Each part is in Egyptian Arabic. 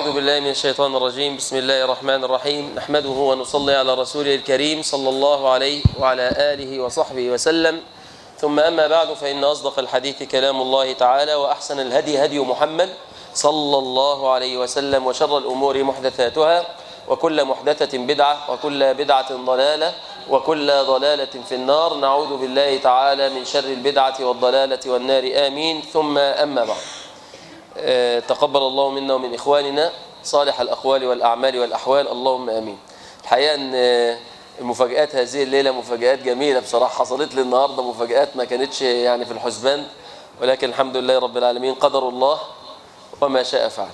أعوذ بالله من الشيطان الرجيم بسم الله الرحمن الرحيم نحمده ونصلي على رسوله الكريم صلى الله عليه وعلى آله وصحبه وسلم ثم أما بعد فإن أصدق الحديث كلام الله تعالى وأحسن الهدي هدي محمد صلى الله عليه وسلم وشر الأمور محدثاتها وكل محدثة بدعة وكل بدعة ضلالة وكل ضلالة في النار نعوذ بالله تعالى من شر البدعة والضلالة والنار آمين ثم أما بعد آه، تقبل الله منا ومن إخواننا صالح الأقوال والأعمال والأحوال اللهم آمين الحقيقة أن آه، المفاجآت هذه الليلة مفاجآت جميلة بصراحة حصلت لي النهاردة مفاجآت ما كانتش يعني في الحسبان ولكن الحمد لله رب العالمين قدر الله وما شاء فعل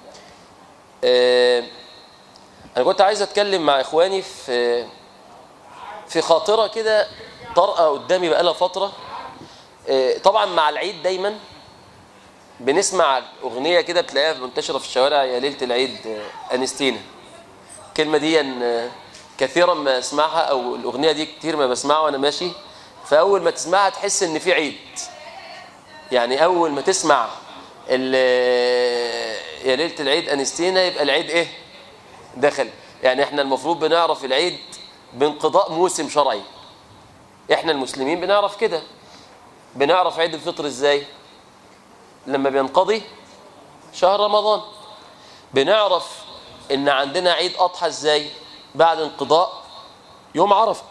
آه، أنا كنت عايز أتكلم مع إخواني في في خاطرة كده طرقة قدامي بقالها فترة آه، طبعا مع العيد دايما بنسمع أغنية كده بتلاقيها منتشرة في الشوارع يا ليلة العيد آه، أنستينا الكلمة دي آه، كثيرا ما اسمعها أو الأغنية دي كتير ما بسمعها وأنا ماشي فأول ما تسمعها تحس إن في عيد يعني أول ما تسمع ال- يا ليلة العيد أنستينا يبقى العيد إيه دخل يعني إحنا المفروض بنعرف العيد بانقضاء موسم شرعي إحنا المسلمين بنعرف كده بنعرف عيد الفطر إزاي لما بينقضي شهر رمضان بنعرف ان عندنا عيد اضحى ازاي بعد انقضاء يوم عرفه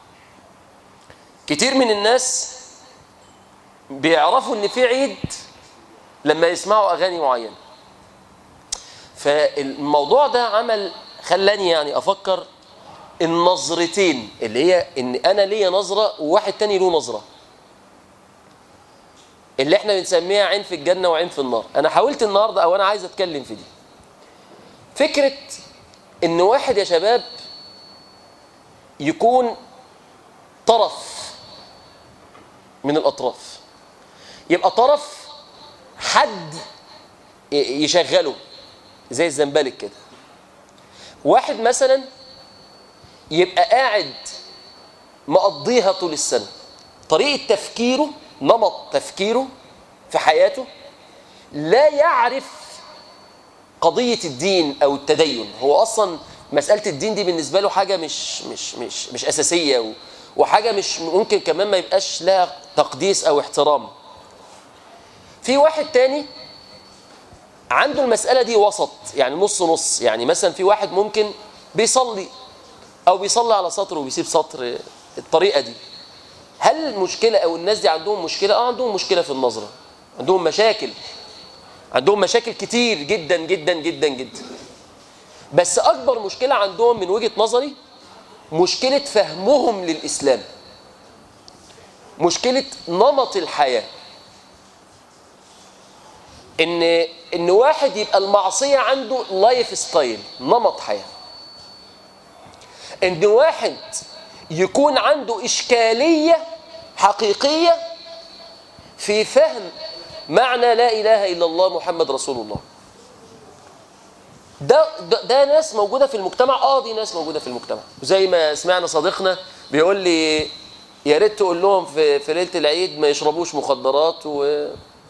كتير من الناس بيعرفوا ان في عيد لما يسمعوا اغاني معينه فالموضوع ده عمل خلاني يعني افكر النظرتين اللي هي ان انا ليا نظره وواحد تاني له نظره اللي احنا بنسميها عين في الجنة وعين في النار انا حاولت النهاردة او انا عايز اتكلم في دي فكرة ان واحد يا شباب يكون طرف من الاطراف يبقى طرف حد ي- يشغله زي الزنبلك كده واحد مثلا يبقى قاعد مقضيها طول السنة طريقة تفكيره نمط تفكيره في حياته لا يعرف قضية الدين أو التدين هو أصلا مسألة الدين دي بالنسبة له حاجة مش مش مش مش أساسية و- وحاجة مش ممكن كمان ما يبقاش لها تقديس أو احترام في واحد تاني عنده المسألة دي وسط يعني نص نص يعني مثلا في واحد ممكن بيصلي أو بيصلي على سطر وبيسيب سطر الطريقة دي هل المشكلة أو الناس دي عندهم مشكلة؟ آه عندهم مشكلة في النظرة عندهم مشاكل عندهم مشاكل كتير جدا جدا جدا جدا بس أكبر مشكلة عندهم من وجهة نظري مشكلة فهمهم للإسلام مشكلة نمط الحياة إن إن واحد يبقى المعصية عنده لايف ستايل نمط حياة إن واحد يكون عنده إشكالية حقيقية في فهم معنى لا إله إلا الله محمد رسول الله ده, ده, ده ناس موجودة في المجتمع آه دي ناس موجودة في المجتمع زي ما سمعنا صديقنا بيقول لي يا ريت تقول لهم في, في ليلة العيد ما يشربوش مخدرات و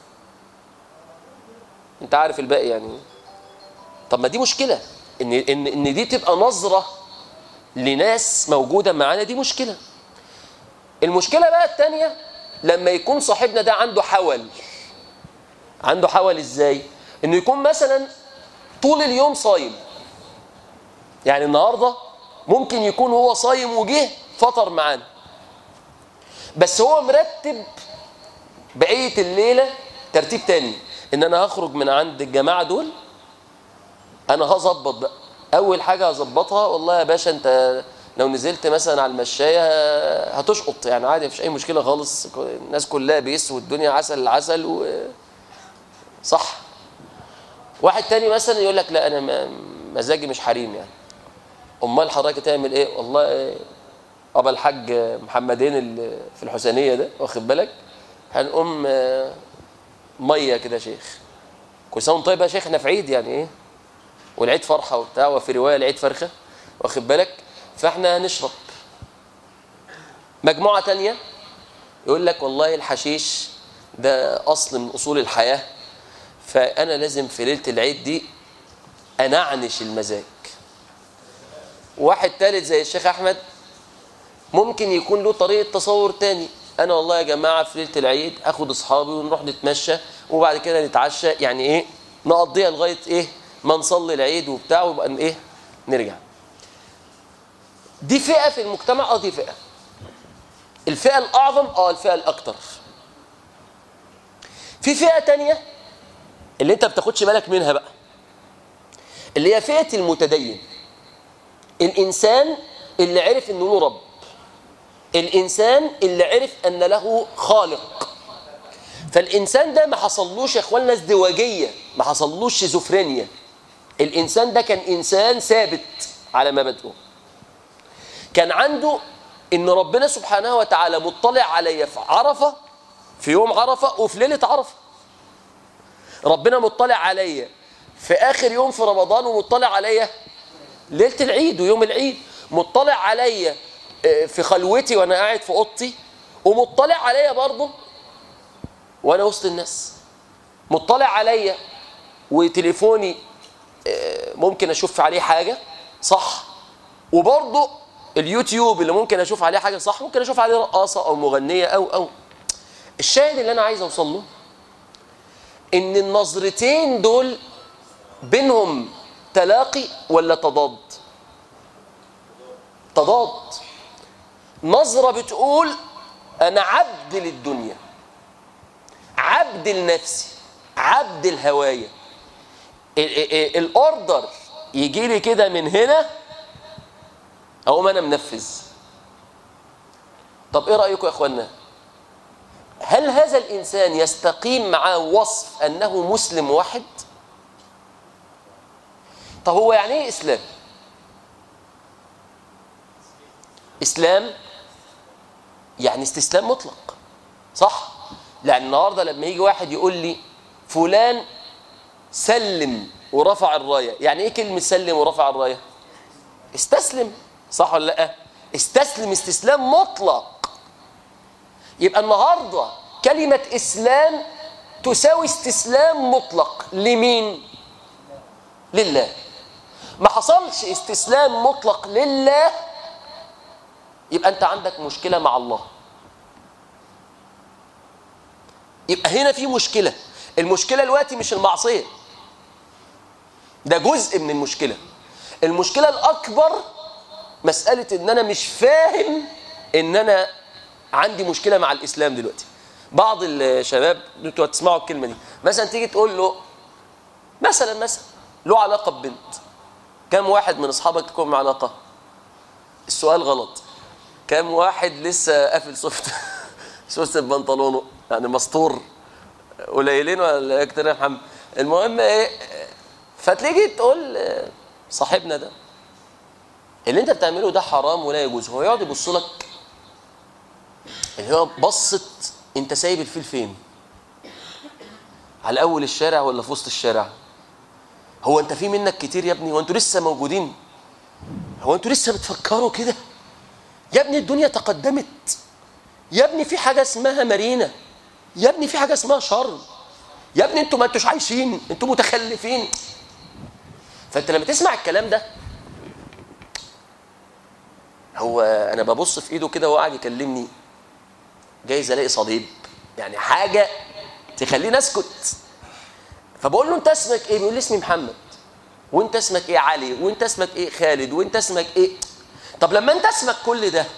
انت عارف الباقي يعني طب ما دي مشكلة ان ان ان دي تبقى نظره لناس موجودة معانا دي مشكلة المشكلة بقى التانية لما يكون صاحبنا ده عنده حول عنده حول ازاي انه يكون مثلا طول اليوم صايم يعني النهاردة ممكن يكون هو صايم وجه فطر معانا بس هو مرتب بقية الليلة ترتيب تاني ان انا هخرج من عند الجماعة دول انا هظبط بقى اول حاجه هظبطها والله يا باشا انت لو نزلت مثلا على المشايه هتشقط يعني عادي مفيش اي مشكله خالص الناس كلها بيس والدنيا عسل العسل و صح واحد تاني مثلا يقول لك لا انا ما- مزاجي مش حريم يعني امال حضرتك تعمل ايه والله إيه، ابا الحاج محمدين اللي في الحسينيه ده واخد بالك هنقوم آه، ميه كده يا شيخ كل سنه وأنت طيب يا شيخ احنا في عيد يعني ايه والعيد فرحه وبتاع وفي روايه العيد فرخه واخد بالك فاحنا هنشرب مجموعه تانية يقول لك والله الحشيش ده اصل من اصول الحياه فانا لازم في ليله العيد دي انعنش المزاج واحد تالت زي الشيخ احمد ممكن يكون له طريقه تصور تاني انا والله يا جماعه في ليله العيد اخد اصحابي ونروح نتمشى وبعد كده نتعشى يعني ايه نقضيها لغايه ايه ما نصلي العيد وبتاع ويبقى ايه نرجع دي فئه في المجتمع اه دي فئه الفئه الاعظم اه الفئه الاكثر في فئه تانية اللي انت بتاخدش بالك منها بقى اللي هي فئه المتدين الانسان اللي عرف انه له رب الانسان اللي عرف ان له خالق فالانسان ده ما حصلوش يا اخوانا ازدواجيه ما حصلوش شيزوفرينيا الانسان ده كان انسان ثابت على مبادئه كان عنده ان ربنا سبحانه وتعالى مطلع عليا في عرفه في يوم عرفه وفي ليله عرفه ربنا مطلع عليا في اخر يوم في رمضان ومطلع عليا ليله العيد ويوم العيد مطلع عليا في خلوتي وانا قاعد في اوضتي ومطلع عليا برضه وانا وسط الناس مطلع عليا وتليفوني ممكن اشوف عليه حاجه صح وبرضه اليوتيوب اللي ممكن اشوف عليه حاجه صح ممكن اشوف عليه رقاصه او مغنيه او او الشاهد اللي انا عايز اوصل له ان النظرتين دول بينهم تلاقي ولا تضاد تضاد نظرة بتقول أنا عبد للدنيا عبد لنفسي عبد الهواية الأوردر يجي لي كده من هنا أقوم أنا منفذ طب إيه رأيكم يا إخوانا هل هذا الإنسان يستقيم معاه وصف أنه مسلم واحد طب هو يعني إيه إسلام إسلام يعني استسلام مطلق صح يعني النهارده لما يجي واحد يقول لي فلان سلم ورفع الرايه يعني ايه كلمه سلم ورفع الرايه استسلم صح ولا لا استسلم استسلام مطلق يبقى النهارده كلمه اسلام تساوي استسلام مطلق لمين لله ما حصلش استسلام مطلق لله يبقى انت عندك مشكله مع الله يبقى هنا في مشكله المشكله دلوقتي مش المعصيه ده جزء من المشكله المشكله الاكبر مساله ان انا مش فاهم ان انا عندي مشكله مع الاسلام دلوقتي بعض الشباب انتوا هتسمعوا الكلمه دي مثلا تيجي تقول له مثلا مثلا له علاقه ببنت كم واحد من اصحابك تكون مع علاقه السؤال غلط كم واحد لسه قافل سوفت سوست بنطلونه يعني مسطور قليلين ولا كتير يا محمد المهم ايه فتيجي تقول صاحبنا ده اللي انت بتعمله ده حرام ولا يجوز هو يقعد يبص لك اللي هو بصت انت سايب الفيل فين على اول الشارع ولا في وسط الشارع هو انت في منك كتير يا ابني وانتوا لسه موجودين هو انتوا لسه بتفكروا كده يا ابني الدنيا تقدمت يا ابني في حاجه اسمها مارينا يا ابني في حاجه اسمها شر يا ابني انتوا ما انتوش عايشين انتوا متخلفين فانت لما تسمع الكلام ده هو انا ببص في ايده كده وقاعد يكلمني جايز الاقي صليب يعني حاجه تخليني اسكت فبقول له انت اسمك ايه بيقول لي اسمي محمد وانت اسمك ايه علي وانت اسمك ايه خالد وانت اسمك ايه طب لما انت اسمك كل ده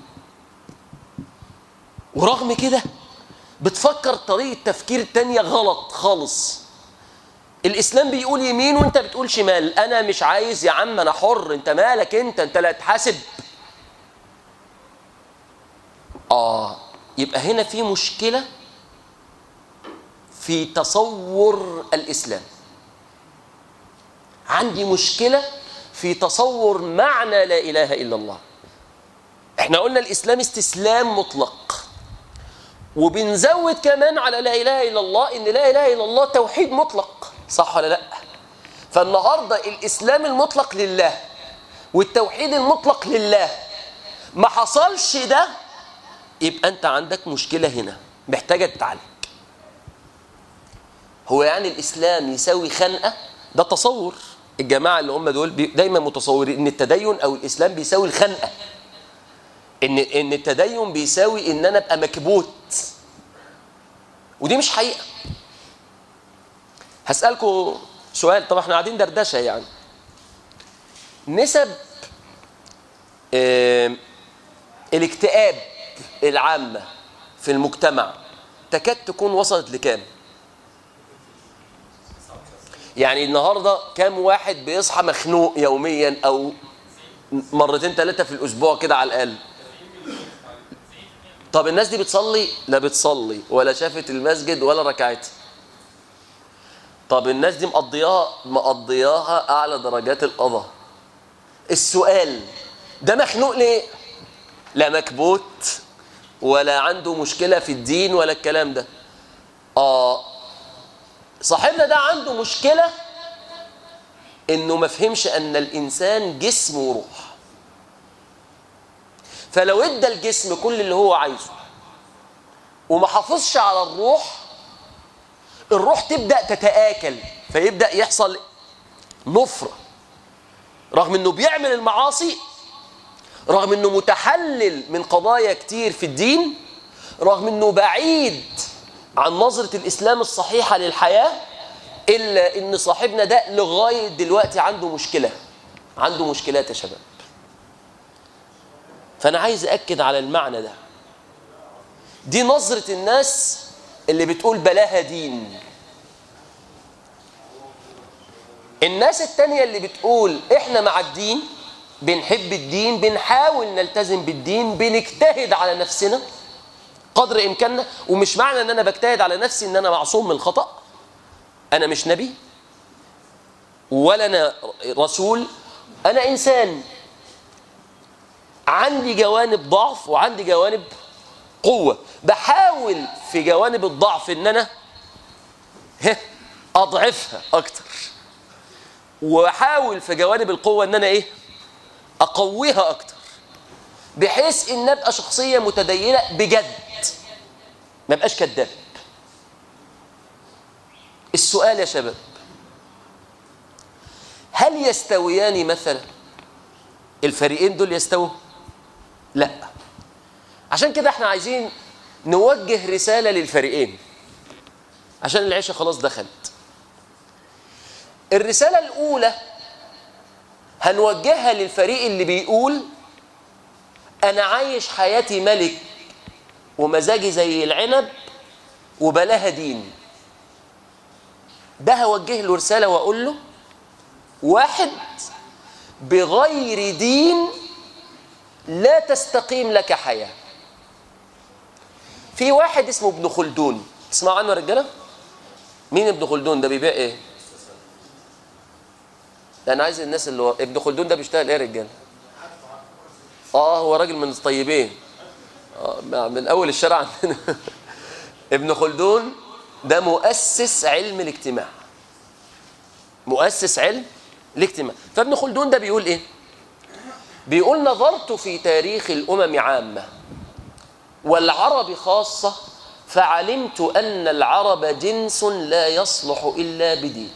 ورغم كده بتفكر طريقة تفكير تانية غلط خالص الإسلام بيقول يمين وانت بتقول شمال أنا مش عايز يا عم أنا حر انت مالك انت انت لا تحاسب آه يبقى هنا في مشكلة في تصور الإسلام عندي مشكلة في تصور معنى لا إله إلا الله احنا قلنا الإسلام استسلام مطلق وبنزود كمان على لا إله إلا الله إن لا إله إلا الله توحيد مطلق صح ولا لا فالنهاردة الإسلام المطلق لله والتوحيد المطلق لله ما حصلش ده يبقى أنت عندك مشكلة هنا محتاجة تتعالج هو يعني الإسلام يساوي خنقة ده تصور الجماعه اللي هم دول بي- دايما متصورين ان التدين او الاسلام بيساوي الخنقه ان ان التدين بيساوي ان انا ابقى مكبوت ودي مش حقيقه هسالكم سؤال طبعا احنا قاعدين دردشه يعني نسب آم، الاكتئاب العامه في المجتمع تكاد تكون وصلت لكام يعني النهارده كام واحد بيصحى مخنوق يوميا او مرتين ثلاثه في الاسبوع كده على الاقل طب الناس دي بتصلي لا بتصلي ولا شافت المسجد ولا ركعتها طب الناس دي مقضياها مقضياها اعلى درجات القضاء السؤال ده مخنوق ليه لا مكبوت ولا عنده مشكله في الدين ولا الكلام ده اه صاحبنا ده عنده مشكله انه ما فهمش ان الانسان جسم وروح فلو ادى الجسم كل اللي هو عايزه وما حافظش على الروح الروح تبدا تتاكل فيبدا يحصل نفره رغم انه بيعمل المعاصي رغم انه متحلل من قضايا كتير في الدين رغم انه بعيد عن نظرة الاسلام الصحيحة للحياة الا ان صاحبنا ده لغاية دلوقتي عنده مشكلة عنده مشكلات يا شباب فانا عايز اكد على المعنى ده دي نظرة الناس اللي بتقول بلاها دين الناس التانية اللي بتقول احنا مع الدين بنحب الدين بنحاول نلتزم بالدين بنجتهد على نفسنا قدر امكاننا ومش معنى ان انا بجتهد على نفسي ان انا معصوم من الخطأ انا مش نبي ولا انا رسول انا انسان عندي جوانب ضعف وعندي جوانب قوة بحاول في جوانب الضعف ان انا هه، اضعفها اكتر واحاول في جوانب القوة ان انا ايه اقويها اكتر بحيث ان ابقى شخصية متدينة بجد ما ابقاش كذاب السؤال يا شباب هل يستويان مثلا الفريقين دول يستووا لا عشان كده احنا عايزين نوجه رسالة للفريقين عشان العيشة خلاص دخلت الرسالة الأولى هنوجهها للفريق اللي بيقول أنا عايش حياتي ملك ومزاجي زي العنب وبلاها دين ده هوجه له رسالة وأقول له واحد بغير دين لا تستقيم لك حياة في واحد اسمه ابن خلدون تسمعوا عنه يا رجالة مين ابن خلدون ده بيبيع ايه ده انا عايز الناس اللي هو ابن خلدون ده بيشتغل ايه يا رجاله اه هو راجل من الطيبين آه من اول الشارع عندنا ابن خلدون ده مؤسس علم الاجتماع مؤسس علم الاجتماع فابن خلدون ده بيقول ايه بيقول نظرت في تاريخ الامم عامه والعرب خاصه فعلمت ان العرب جنس لا يصلح الا بدين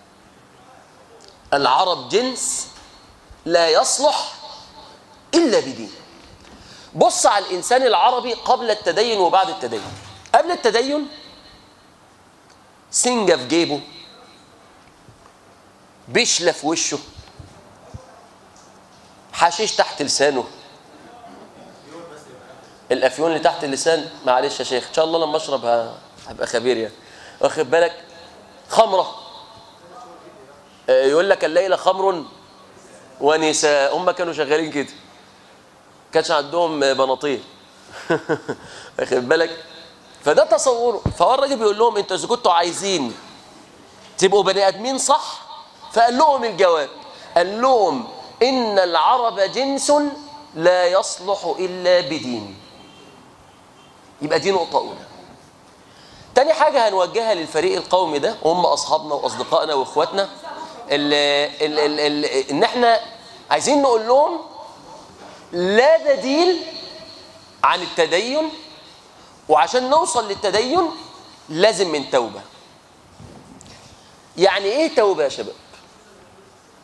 العرب جنس لا يصلح الا بدين بص على الانسان العربي قبل التدين وبعد التدين قبل التدين سنجة في جيبه بشلة في وشه حشيش تحت لسانه الافيون اللي تحت اللسان معلش يا شيخ ان شاء الله لما اشرب ه- هبقى خبير يعني واخد بالك خمره آه، يقول لك الليله خمر ونساء هم كانوا شغالين كده كانش عندهم بناطيل واخد بالك فده تصوره فهو الراجل بيقول لهم انتوا اذا كنتوا عايزين تبقوا بني ادمين صح فقال لهم الجواب قال لهم ان العرب جنس لا يصلح الا بدين يبقى دي نقطه اولى تاني حاجه هنوجهها للفريق القومي ده وهم اصحابنا واصدقائنا واخواتنا ال ال ال ال ان احنا عايزين نقول لهم لا بديل عن التدين وعشان نوصل للتدين لازم من توبه يعني ايه توبه يا شباب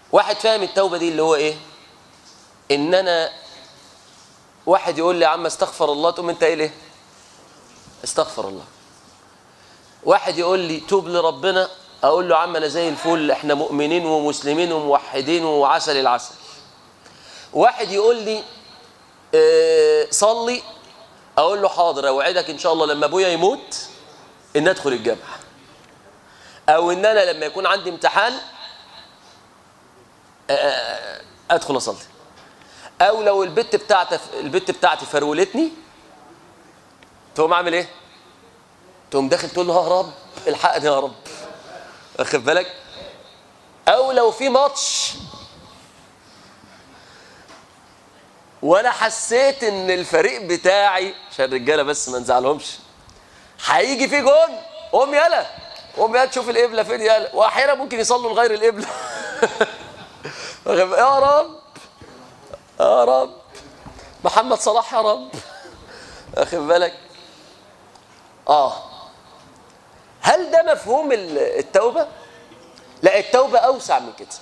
واحد فاهم التوبه دي اللي هو ايه ان انا واحد يقول لي يا عم استغفر الله تقوم انت قايل ايه استغفر الله واحد يقول لي توب لربنا اقول له عم انا زي الفل احنا مؤمنين ومسلمين وموحدين وعسل العسل واحد يقول لي اه صلي اقول له حاضر اوعدك ان شاء الله لما ابويا يموت ان ادخل الجامعه او ان انا لما يكون عندي امتحان اه ادخل اصلي او لو البت بتاعتي البت بتاعتي فرولتني تقوم عامل ايه تقوم داخل تقول له يا رب الحقني يا رب واخد بالك او لو في ماتش وانا حسيت ان الفريق بتاعي عشان الرجاله بس ما نزعلهمش هيجي فيه جون قوم يلا قوم يلا تشوف القبله فين يلا واحيانا ممكن يصلوا لغير القبله يا رب يا رب محمد صلاح يا رب واخد بالك اه هل ده مفهوم التوبه لا التوبه اوسع من كده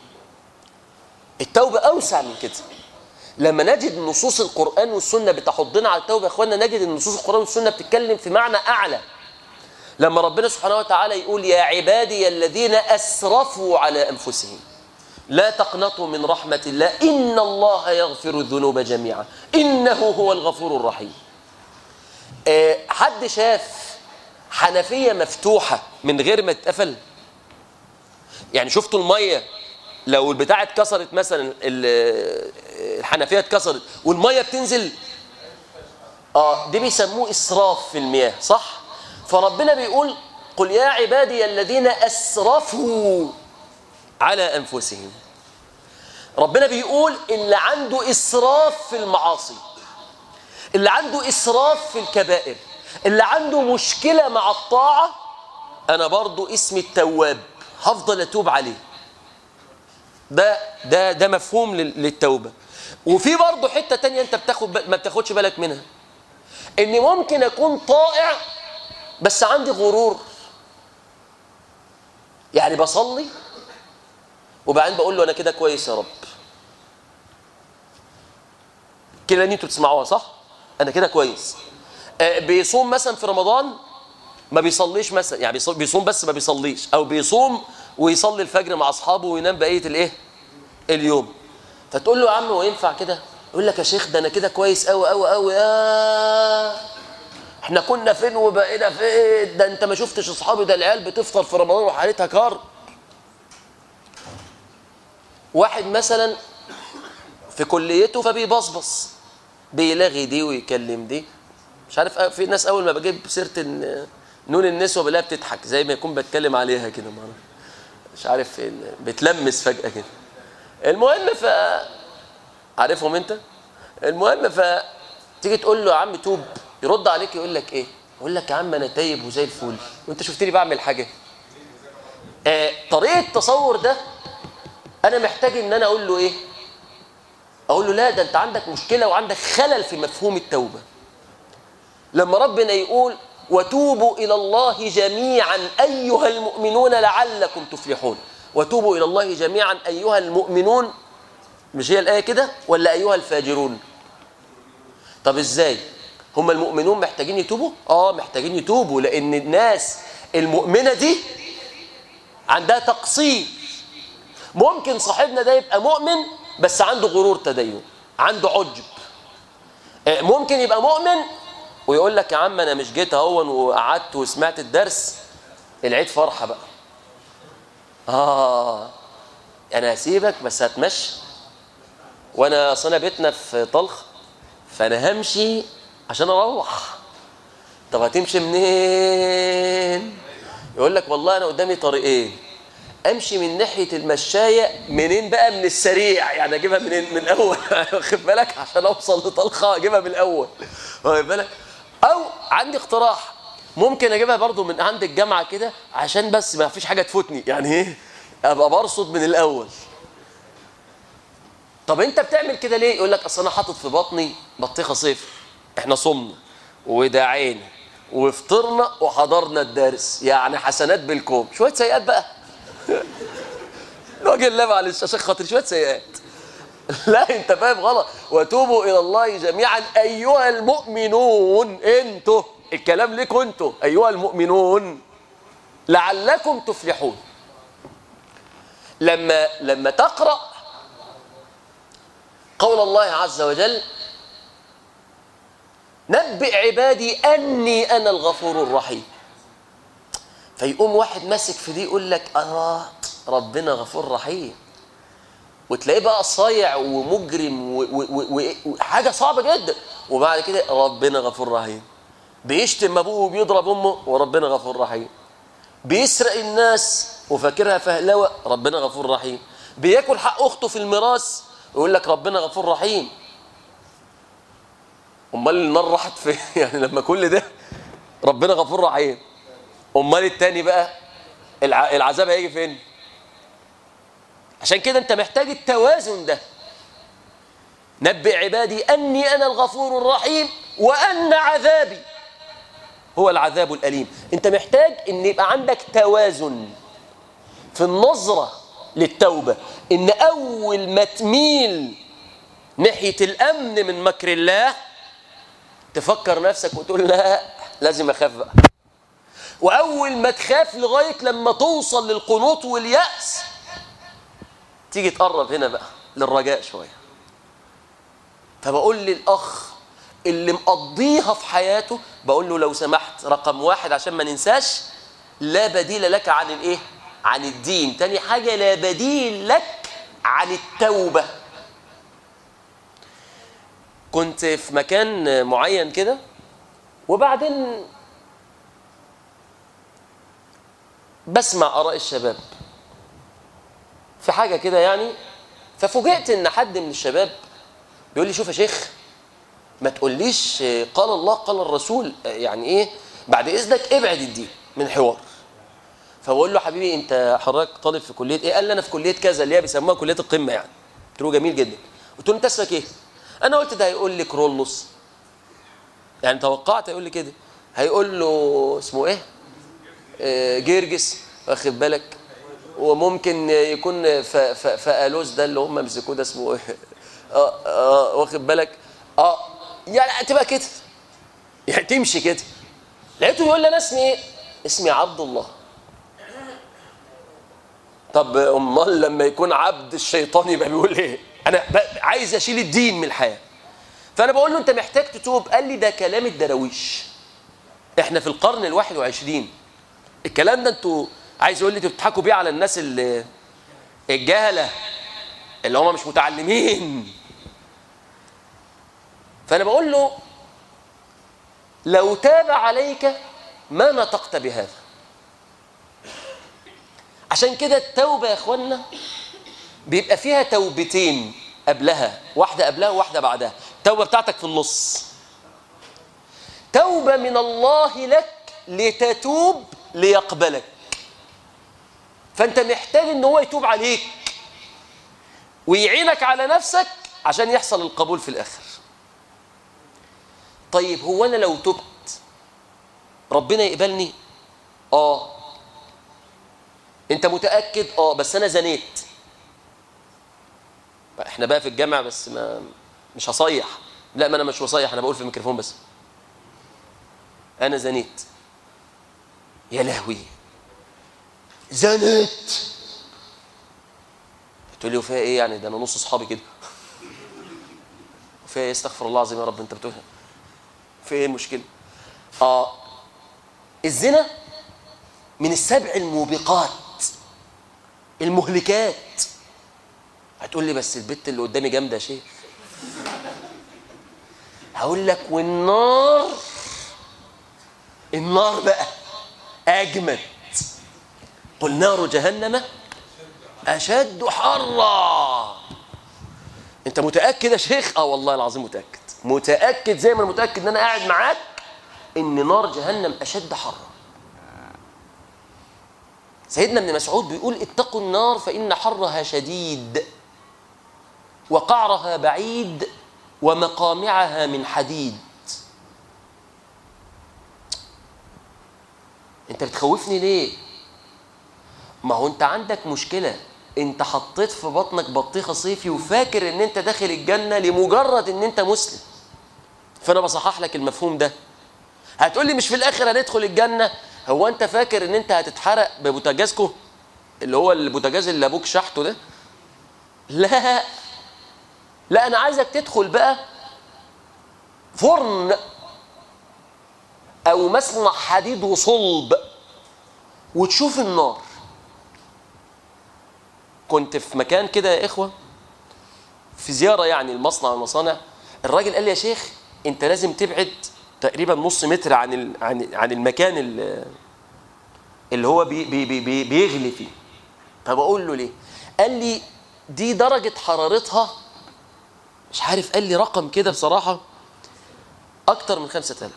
التوبه اوسع من كده لما نجد نصوص القرآن والسنة بتحضنا على التوبة يا اخوانا نجد ان نصوص القرآن والسنة بتتكلم في معنى أعلى لما ربنا سبحانه وتعالى يقول يا عبادي الذين أسرفوا على أنفسهم لا تقنطوا من رحمة الله إن الله يغفر الذنوب جميعا إنه هو الغفور الرحيم أه حد شاف حنفية مفتوحة من غير ما تتقفل يعني شفتوا المية لو البتاعة اتكسرت مثلا الحنفية اتكسرت والمية بتنزل اه دي بيسموه إسراف في المياه صح فربنا بيقول قل يا عبادي الذين أسرفوا على أنفسهم ربنا بيقول اللي عنده إسراف في المعاصي اللي عنده إسراف في الكبائر اللي عنده مشكلة مع الطاعة أنا برضو اسمي التواب هفضل أتوب عليه ده ده ده مفهوم للتوبة وفي برضه حتة تانية أنت بتاخد ما بتاخدش بالك منها إن ممكن أكون طائع بس عندي غرور يعني بصلي وبعدين بقول له أنا كده كويس يا رب كده اللي انتوا بتسمعوها صح؟ أنا كده كويس آه بيصوم مثلا في رمضان ما بيصليش مثلا يعني بيصوم بس ما بيصليش او بيصوم ويصلي الفجر مع اصحابه وينام بقيه الايه اليوم فتقول له يا عم هو ينفع كده يقول لك يا شيخ ده انا كده كويس قوي قوي قوي يا احنا كنا فين وبقينا فين ده انت ما شفتش اصحابي ده العيال بتفطر في رمضان وحالتها كار واحد مثلا في كليته فبيبصبص بيلغي دي ويكلم دي مش عارف في ناس اول ما بجيب سيره نون النسوه بلاقيها بتضحك زي ما يكون بتكلم عليها كده مش عارف بتلمس فجاه كده المهم ف عارفهم انت المهم ف تيجي تقول له يا عم توب يرد عليك يقول لك ايه يقول لك يا عم انا تايب وزي الفل وانت شفتني بعمل حاجه آه طريقه التصور ده انا محتاج ان انا اقول له ايه اقول له لا ده انت عندك مشكله وعندك خلل في مفهوم التوبه لما ربنا يقول وتوبوا إلى الله جميعا أيها المؤمنون لعلكم تفلحون وتوبوا إلى الله جميعا أيها المؤمنون مش هي الآية كده ولا أيها الفاجرون طب إزاي هم المؤمنون محتاجين يتوبوا آه محتاجين يتوبوا لأن الناس المؤمنة دي عندها تقصير ممكن صاحبنا ده يبقى مؤمن بس عنده غرور تدين عنده عجب ممكن يبقى مؤمن ويقول لك يا عم انا مش جيت اهون وقعدت وسمعت الدرس العيد فرحه بقى اه انا هسيبك بس هتمشي وانا اصل انا بيتنا في طلخ فانا همشي عشان اروح طب هتمشي منين يقول لك والله انا قدامي طريقين امشي من ناحيه المشايه منين بقى من السريع يعني اجيبها منين من الاول واخد بالك عشان اوصل لطلخه اجيبها من الاول واخد بالك او عندي اقتراح ممكن اجيبها برضو من عند الجامعه كده عشان بس ما فيش حاجه تفوتني يعني ايه ابقى برصد من الاول طب انت بتعمل كده ليه يقول لك اصل انا حاطط في بطني بطيخه صفر احنا صمنا ودعينا وفطرنا وحضرنا الدرس يعني حسنات بالكوم شويه سيئات بقى الراجل لا معلش عشان خاطر شويه سيئات لا انت فاهم غلط وتوبوا الى الله جميعا ايها المؤمنون انتوا الكلام ليكوا انتوا ايها المؤمنون لعلكم تفلحون لما لما تقرا قول الله عز وجل نبئ عبادي اني انا الغفور الرحيم فيقوم واحد ماسك في دي يقول لك اه ربنا غفور رحيم وتلاقيه بقى صايع ومجرم وحاجه صعبه جدا وبعد كده ربنا غفور رحيم بيشتم ابوه وبيضرب امه وربنا غفور رحيم بيسرق الناس وفاكرها فهلوه ربنا غفور رحيم بياكل حق اخته في الميراث ويقول لك ربنا غفور رحيم امال النار راحت فين يعني لما كل ده ربنا غفور رحيم امال التاني بقى الع... العذاب هيجي فين عشان كده انت محتاج التوازن ده نبئ عبادي اني انا الغفور الرحيم وان عذابي هو العذاب الاليم انت محتاج ان يبقى عندك توازن في النظره للتوبه ان اول ما تميل ناحيه الامن من مكر الله تفكر نفسك وتقول لا لازم اخاف بقى واول ما تخاف لغايه لما توصل للقنوط والياس تيجي تقرب هنا بقى للرجاء شويه فبقول للاخ اللي مقضيها في حياته بقول له لو سمحت رقم واحد عشان ما ننساش لا بديل لك عن الايه عن الدين تاني حاجه لا بديل لك عن التوبه كنت في مكان معين كده وبعدين بسمع اراء الشباب في حاجه كده يعني ففوجئت ان حد من الشباب بيقول لي شوف يا شيخ ما تقوليش قال الله قال الرسول يعني ايه بعد اذنك ابعد الدين من الحوار فبقول له حبيبي انت حضرتك طالب في كليه ايه قال لي انا في كليه كذا اللي هي بيسموها كليه القمه يعني قلت له جميل جدا قلت له انت اسمك ايه انا قلت ده هيقول لي كرولوس يعني توقعت هيقول لي كده هيقول له اسمه ايه آه جيرجس واخد بالك وممكن يكون فالوس ده اللي هم مسكوه ده اسمه ايه اه اه واخد بالك اه يعني تبقى كده يعني تمشي كده لقيته يقول لي انا اسمي ايه اسمي عبد الله طب امال لما يكون عبد الشيطان يبقى بيقول ايه انا عايز اشيل الدين من الحياه فانا بقول له انت محتاج تتوب قال لي ده كلام الدراويش احنا في القرن الواحد وعشرين الكلام ده انتوا عايز يقول لي انتوا بتضحكوا بيه على الناس اللي الجهله اللي هم مش متعلمين فانا بقول له لو تاب عليك ما نطقت بهذا عشان كده التوبه يا اخوانا بيبقى فيها توبتين قبلها واحده قبلها وواحده بعدها التوبه بتاعتك في النص توبه من الله لك لتتوب ليقبلك فانت محتاج ان هو يتوب عليك ويعينك على نفسك عشان يحصل القبول في الاخر طيب هو انا لو تبت ربنا يقبلني اه انت متاكد اه بس انا زنيت احنا بقى في الجامع بس ما مش هصيح لا ما انا مش بصيح انا بقول في الميكروفون بس انا زنيت يا لهوي زنت تقول لي وفيها ايه يعني ده انا نص اصحابي كده وفيها ايه استغفر الله العظيم يا رب انت بتقول في ايه المشكله اه الزنا من السبع الموبقات المهلكات هتقول لي بس البت اللي قدامي جامده يا شيخ هقول لك والنار النار بقى اجمد قل نار جهنم اشد حرا انت متاكد يا شيخ اه والله العظيم متاكد متاكد زي ما انا متاكد ان انا قاعد معاك ان نار جهنم اشد حرا سيدنا ابن مسعود بيقول اتقوا النار فان حرها شديد وقعرها بعيد ومقامعها من حديد انت بتخوفني ليه ما هو انت عندك مشكله انت حطيت في بطنك بطيخه صيفي وفاكر ان انت داخل الجنه لمجرد ان انت مسلم فانا بصحح لك المفهوم ده هتقول لي مش في الاخر هندخل الجنه هو انت فاكر ان انت هتتحرق ببوتاجازكو اللي هو البوتاجاز اللي ابوك شحته ده لا لا انا عايزك تدخل بقى فرن او مصنع حديد وصلب وتشوف النار كنت في مكان كده يا اخوه في زياره يعني المصنع المصانع الراجل قال لي يا شيخ انت لازم تبعد تقريبا نص متر عن ال... عن عن المكان اللي, اللي هو بي... بي... بي... بي... بيغلي فيه فبقول له ليه قال لي دي درجه حرارتها مش عارف قال لي رقم كده بصراحه اكتر من 5000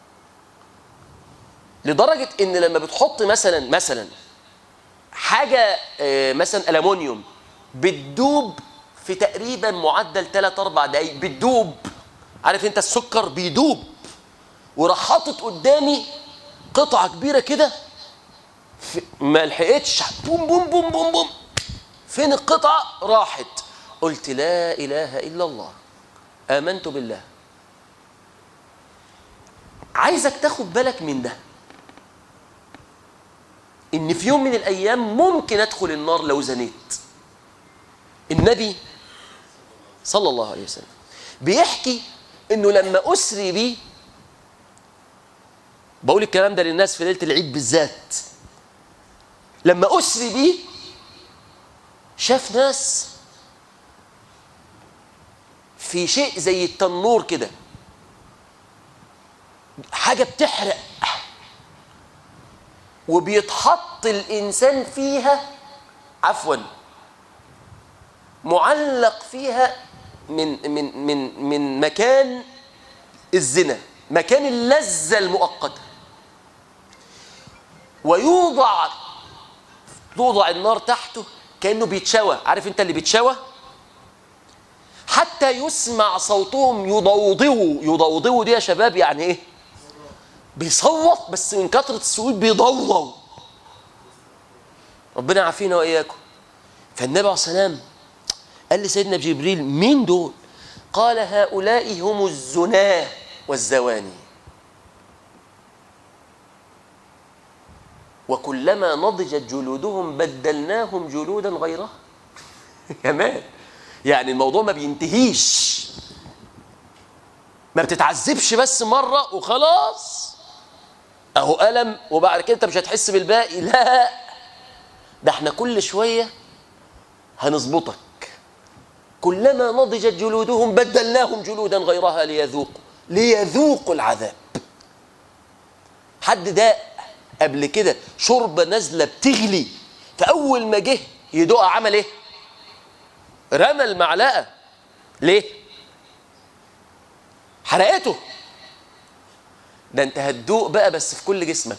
لدرجه ان لما بتحط مثلا مثلا حاجه آه، مثلا الومنيوم بتدوب في تقريبا معدل 3 4 دقايق بتدوب عارف انت السكر بيدوب وراح حاطط قدامي قطعه كبيره كده في- ما لحقتش بوم بوم بوم بوم بوم فين القطعه راحت قلت لا اله الا الله امنت بالله عايزك تاخد بالك من ده ان في يوم من الايام ممكن ادخل النار لو زنيت النبي صلى الله عليه وسلم بيحكي انه لما اسري بيه بقول الكلام ده للناس في ليله العيد بالذات لما اسري بيه شاف ناس في شيء زي التنور كده حاجه بتحرق وبيتحط الانسان فيها عفوا معلق فيها من من من من مكان الزنا مكان اللذه المؤقته ويوضع توضع النار تحته كانه بيتشوى عارف انت اللي بيتشوى حتى يسمع صوتهم يضوضوا يضوضوا دي يا شباب يعني ايه بيصوت بس من كثرة الصوت بيضوضوا ربنا يعافينا وإياكم فالنبي عليه السلام قال لسيدنا جبريل مين دول قال هؤلاء هم الزناه والزواني وكلما نضجت جلودهم بدلناهم جلودا غيرها كمان يعني الموضوع ما بينتهيش ما بتتعذبش بس مرة وخلاص اهو ألم وبعد كده انت مش هتحس بالباقي لا ده احنا كل شوية هنظبطك كلما نضجت جلودهم بدلناهم جلودا غيرها ليذوقوا ليذوقوا العذاب حد داق قبل كده شوربة نازلة بتغلي فأول ما جه يدوقها عمل ايه؟ رمى المعلقة ليه؟ حرقته ده انت هتدوق بقى بس في كل جسمك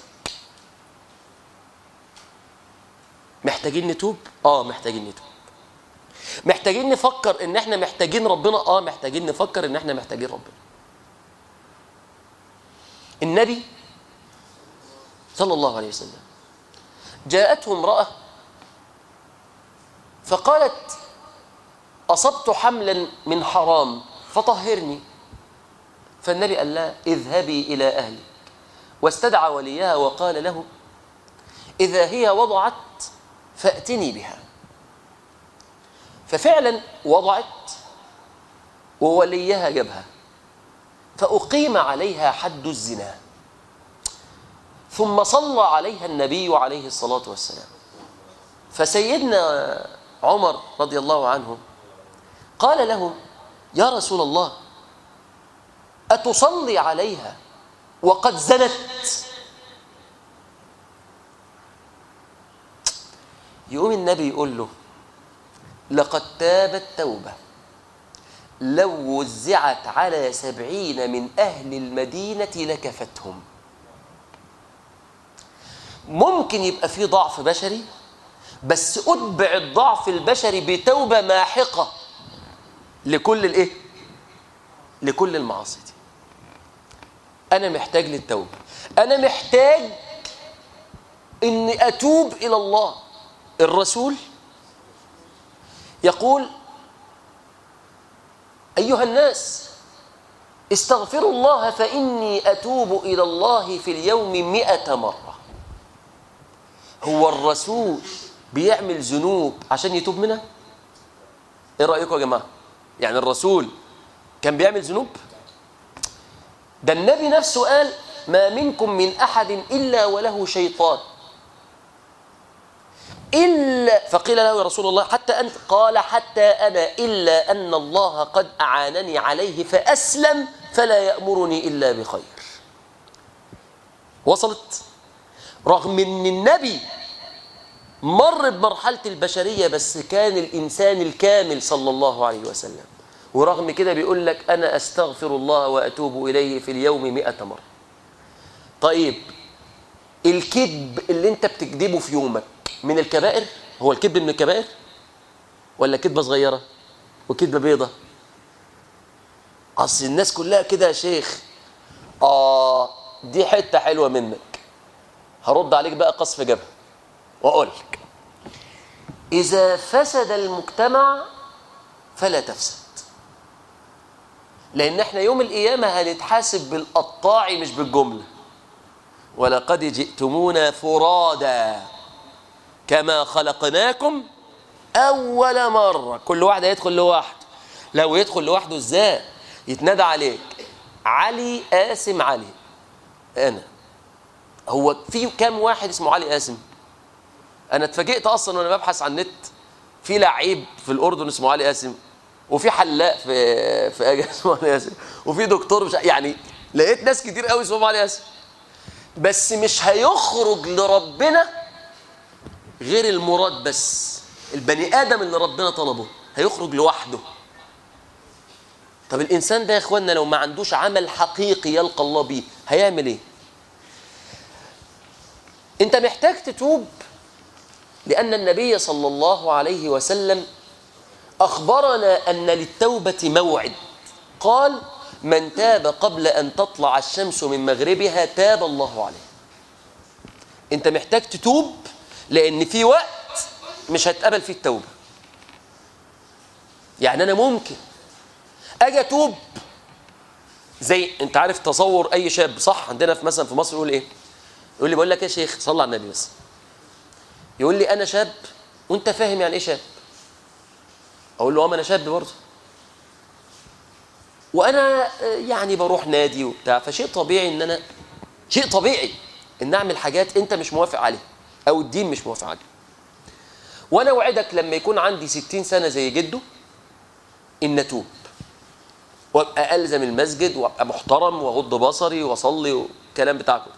محتاجين نتوب اه محتاجين نتوب محتاجين نفكر ان احنا محتاجين ربنا اه محتاجين نفكر ان احنا محتاجين ربنا النبي صلى الله عليه وسلم جاءته امرأة فقالت أصبت حملا من حرام فطهرني فالنبي قال لها اذهبي إلى أهلك واستدعى وليها وقال له إذا هي وضعت فأتني بها ففعلا وضعت ووليها جابها فأقيم عليها حد الزنا ثم صلى عليها النبي عليه الصلاة والسلام فسيدنا عمر رضي الله عنه قال له يا رسول الله أتصلي عليها وقد زنت يقوم النبي يقول له لقد تابت توبة لو وزعت على سبعين من أهل المدينة لكفتهم ممكن يبقى في ضعف بشري بس أتبع الضعف البشري بتوبة ماحقة لكل الإيه؟ لكل المعاصي دي أنا محتاج للتوبة أنا محتاج إني أتوب إلى الله الرسول يقول أيها الناس استغفروا الله فإني أتوب إلى الله في اليوم مئة مرة هو الرسول بيعمل ذنوب عشان يتوب منها ايه رأيكم يا جماعة يعني الرسول كان بيعمل ذنوب ده النبي نفسه قال ما منكم من أحد إلا وله شيطان إلا فقيل له يا رسول الله حتى أنت قال حتى أنا إلا أن الله قد أعانني عليه فأسلم فلا يأمرني إلا بخير وصلت رغم أن النبي مر بمرحلة البشرية بس كان الإنسان الكامل صلى الله عليه وسلم ورغم كده بيقول لك أنا أستغفر الله وأتوب إليه في اليوم مئة مرة طيب الكذب اللي انت بتكذبه في يومك من الكبائر هو الكذب من الكبائر ولا كذبة صغيرة وكذبة بيضة أصل الناس كلها كده يا شيخ آه دي حتة حلوة منك هرد عليك بقى قصف جبهة وأقول لك إذا فسد المجتمع فلا تفسد لأن احنا يوم القيامة هنتحاسب بالقطاع مش بالجملة ولقد جئتمونا فرادا كما خلقناكم أول مرة كل واحد هيدخل لوحده لو يدخل لوحده ازاي يتنادى عليك علي قاسم علي أنا هو في كام واحد اسمه علي قاسم أنا اتفاجئت أصلا وأنا ببحث عن النت في لعيب في الأردن اسمه علي قاسم وفي حلاق في في اجا اسمه علي قاسم وفي دكتور مش يعني لقيت ناس كتير قوي اسمهم علي قاسم بس مش هيخرج لربنا غير المراد بس البني ادم اللي ربنا طلبه هيخرج لوحده طب الانسان ده يا اخوانا لو ما عندوش عمل حقيقي يلقى الله بيه هيعمل ايه انت محتاج تتوب لان النبي صلى الله عليه وسلم اخبرنا ان للتوبه موعد قال من تاب قبل ان تطلع الشمس من مغربها تاب الله عليه انت محتاج تتوب لان في وقت مش هتقبل فيه التوبه يعني انا ممكن اجي اتوب زي انت عارف تصور اي شاب صح عندنا في مثلا في مصر يقول ايه يقول لي بقول لك يا شيخ صلى على النبي بس يقول لي انا شاب وانت فاهم يعني ايه شاب اقول له اه ما انا شاب برضه وانا يعني بروح نادي وبتاع فشيء طبيعي ان انا شيء طبيعي ان اعمل حاجات انت مش موافق عليها او الدين مش موافق عليها وانا اوعدك لما يكون عندي ستين سنه زي جده ان اتوب وابقى الزم المسجد وابقى محترم واغض بصري واصلي والكلام بتاعكم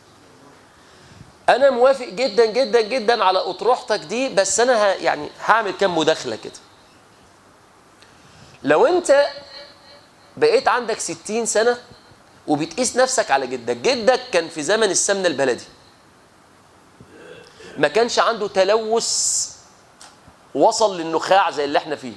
انا موافق جدا جدا جدا على اطروحتك دي بس انا ه... يعني هعمل كام مداخله كده لو انت بقيت عندك ستين سنة وبتقيس نفسك على جدك جدك كان في زمن السمنة البلدي ما كانش عنده تلوث وصل للنخاع زي اللي احنا فيه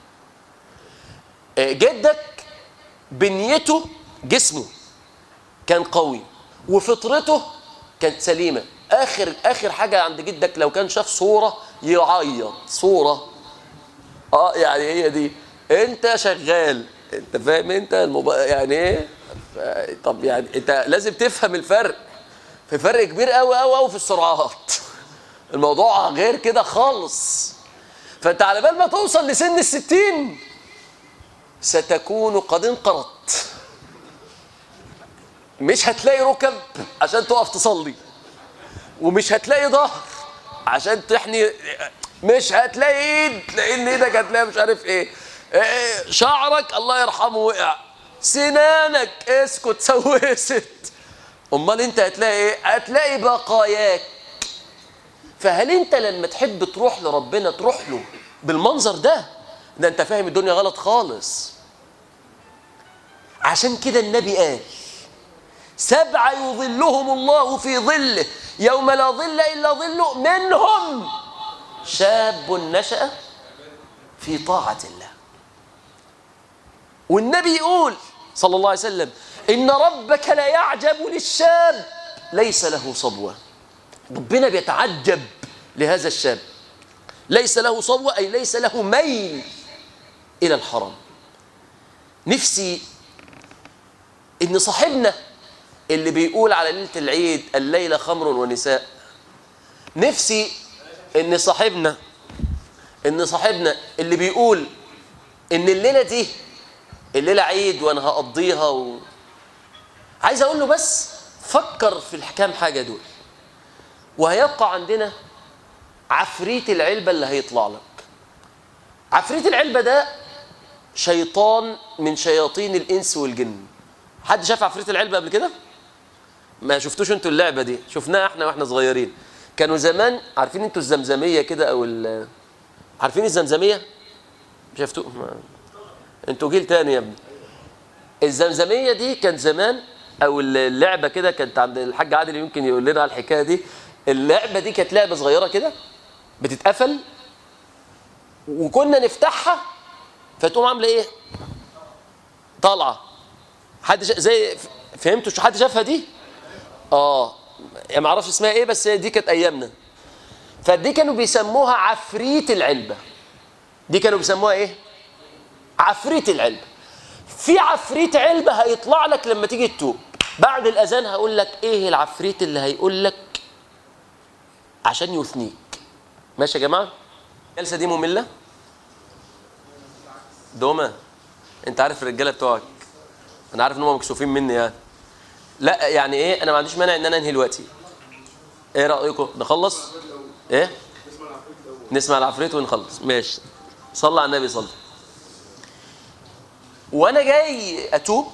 جدك بنيته جسمه كان قوي وفطرته كانت سليمة آخر آخر حاجة عند جدك لو كان شاف صورة يعيط صورة اه يعني هي دي انت شغال انت فاهم انت الموب... يعني ايه طب يعني انت لازم تفهم الفرق في فرق كبير قوي قوي قوي في السرعات الموضوع غير كده خالص فانت على بال ما توصل لسن الستين ستكون قد انقرضت مش هتلاقي ركب عشان تقف تصلي ومش هتلاقي ظهر عشان تحني مش هتلاقي ايد لان ايدك هتلاقي مش عارف ايه شعرك الله يرحمه وقع سنانك اسكت سوست امال انت هتلاقي ايه هتلاقي بقاياك فهل انت لما تحب تروح لربنا تروح له بالمنظر ده ده انت فاهم الدنيا غلط خالص عشان كده النبي قال سبعة يظلهم الله في ظله يوم لا ظل إلا ظله منهم شاب نشأ في طاعة الله والنبي يقول صلى الله عليه وسلم إن ربك لا يعجب للشاب ليس له صبوة ربنا بيتعجب لهذا الشاب ليس له صبوة أي ليس له ميل إلى الحرام نفسي إن صاحبنا اللي بيقول على ليلة العيد الليلة خمر ونساء نفسي إن صاحبنا إن صاحبنا اللي بيقول إن الليلة دي الليلة عيد وأنا هقضيها و... عايز أقول له بس فكر في الكام حاجة دول وهيبقى عندنا عفريت العلبة اللي هيطلع لك عفريت العلبة ده شيطان من شياطين الإنس والجن حد شاف عفريت العلبة قبل كده؟ ما شفتوش انتوا اللعبة دي شفناها احنا واحنا صغيرين كانوا زمان عارفين انتوا الزمزمية كده او ال عارفين الزمزمية؟ شفتوا ما... انتوا جيل تاني يا ابني الزمزمية دي كان زمان او اللعبة كده كانت عند الحاج عادل يمكن يقول لنا على الحكاية دي اللعبة دي كانت لعبة صغيرة كده بتتقفل وكنا نفتحها فتقوم عامله ايه طالعه حد شا... زي فهمتوا حد شافها دي اه يعني ما اعرفش اسمها ايه بس دي كانت ايامنا فدي كانوا بيسموها عفريت العلبه دي كانوا بيسموها ايه عفريت العلبه في عفريت علبه هيطلع لك لما تيجي تتوب بعد الاذان هقول لك ايه العفريت اللي هيقول لك عشان يثنيك ماشي يا جماعه الجلسه دي ممله دوما انت عارف الرجاله بتوعك انا عارف ان هم مكسوفين مني يعني لا يعني ايه انا ما عنديش مانع ان انا انهي دلوقتي ايه رايكم نخلص ايه نسمع العفريت ونخلص ماشي صلى على النبي صلى وانا جاي اتوب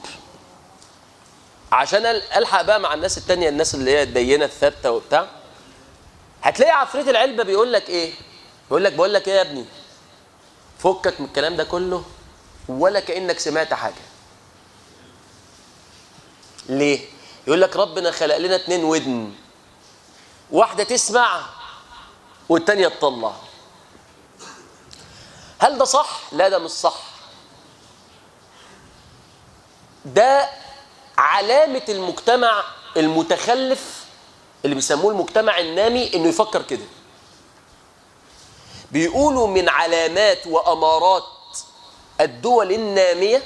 عشان الحق بقى مع الناس التانية الناس اللي هي الدينه الثابته وبتاع هتلاقي عفريت العلبه بيقول لك ايه بيقول لك بقول لك ايه يا ابني فكك من الكلام ده كله ولا كانك سمعت حاجه ليه يقول لك ربنا خلق لنا اتنين ودن واحده تسمع والتانيه تطلع هل ده صح لا ده مش صح ده علامه المجتمع المتخلف اللي بيسموه المجتمع النامي انه يفكر كده بيقولوا من علامات وامارات الدول الناميه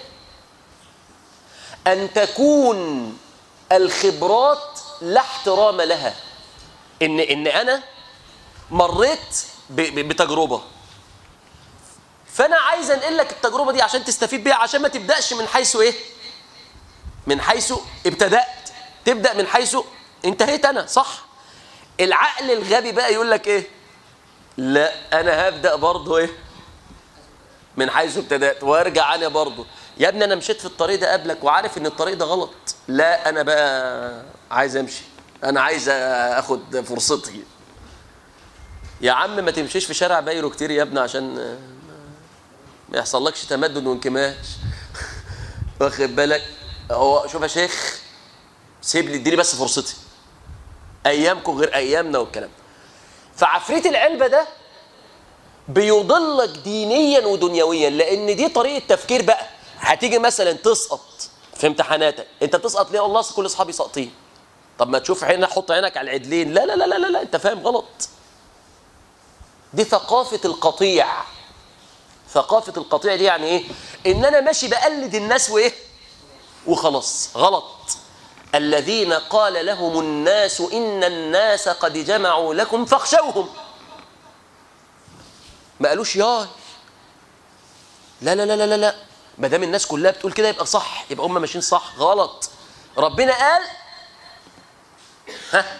ان تكون الخبرات لا احترام لها ان ان انا مريت بتجربه فانا عايز انقل لك التجربه دي عشان تستفيد بيها عشان ما تبداش من حيث ايه من حيث ابتدات تبدا من حيث انتهيت انا صح العقل الغبي بقى يقول لك ايه لا انا هبدا برضه ايه من حيث ابتدات وارجع انا برضه يا ابني انا مشيت في الطريق ده قبلك وعارف ان الطريق ده غلط لا انا بقى عايز امشي انا عايز اخد فرصتي يا عم ما تمشيش في شارع بايرو كتير يا ابني عشان ما يحصلكش تمدد وانكماش واخد بالك هو شوف يا شيخ سيب لي اديني بس فرصتي ايامكم غير ايامنا والكلام فعفريت العلبه ده بيضلك دينيا ودنيويا لان دي طريقه تفكير بقى هتيجي مثلا تسقط في امتحاناتك انت بتسقط ليه الله كل اصحابي ساقطين طب ما تشوف هنا حط عينك على العدلين لا لا لا لا لا انت فاهم غلط دي ثقافه القطيع ثقافه القطيع دي يعني ايه ان انا ماشي بقلد الناس وايه وخلاص غلط الذين قال لهم الناس ان الناس قد جمعوا لكم فاخشوهم ما قالوش ياي لا لا لا لا لا ما دام الناس كلها بتقول كده يبقى صح يبقى هم ماشيين صح غلط ربنا قال ها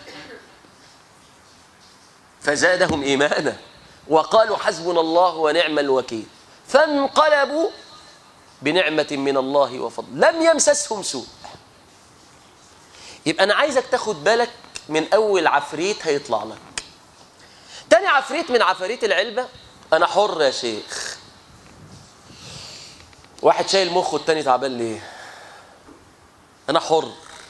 فزادهم ايمانا وقالوا حسبنا الله ونعم الوكيل فانقلبوا بنعمة من الله وفضل لم يمسسهم سوء يبقى أنا عايزك تاخد بالك من أول عفريت هيطلع لك تاني عفريت من عفاريت العلبة أنا حر يا شيخ واحد شايل مخه التاني تعبان ليه أنا حر